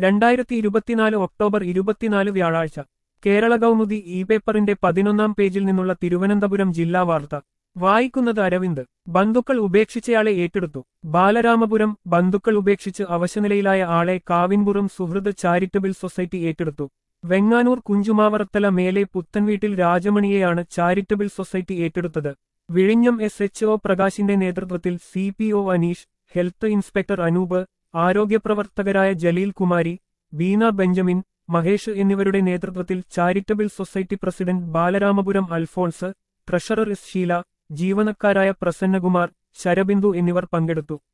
രണ്ടായിരത്തി ഇരുപത്തിനാല് ഒക്ടോബർ ഇരുപത്തിനാല് വ്യാഴാഴ്ച കേരള കൗമുദി ഇ പേപ്പറിന്റെ പതിനൊന്നാം പേജിൽ നിന്നുള്ള തിരുവനന്തപുരം ജില്ലാ വാർത്ത വായിക്കുന്നത് അരവിന്ദ് ബന്ധുക്കൾ ഉപേക്ഷിച്ചയാളെ ഏറ്റെടുത്തു ബാലരാമപുരം ബന്ധുക്കൾ ഉപേക്ഷിച്ച് അവശനിലയിലായ ആളെ കാവിൻപുറം സുഹൃത് ചാരിറ്റബിൾ സൊസൈറ്റി ഏറ്റെടുത്തു വെങ്ങാനൂർ കുഞ്ചുമാവറത്തല മേലെ പുത്തൻവീട്ടിൽ രാജമണിയെയാണ് ചാരിറ്റബിൾ സൊസൈറ്റി ഏറ്റെടുത്തത് വിഴിഞ്ഞം എസ് എച്ച് ഒ പ്രകാശിന്റെ നേതൃത്വത്തിൽ C P O Aneesh health inspector Anoop ആരോഗ്യപ്രവർത്തകരായ ജലീൽ കുമാരി ബീന ബെഞ്ചമിൻ മഹേഷ് എന്നിവരുടെ നേതൃത്വത്തിൽ charitable society president Balaramapuram Alphonse treasurer S Sheela ജീവനക്കാരായ പ്രസന്നകുമാർ ശരബിന്ദു എന്നിവർ പങ്കെടുത്തു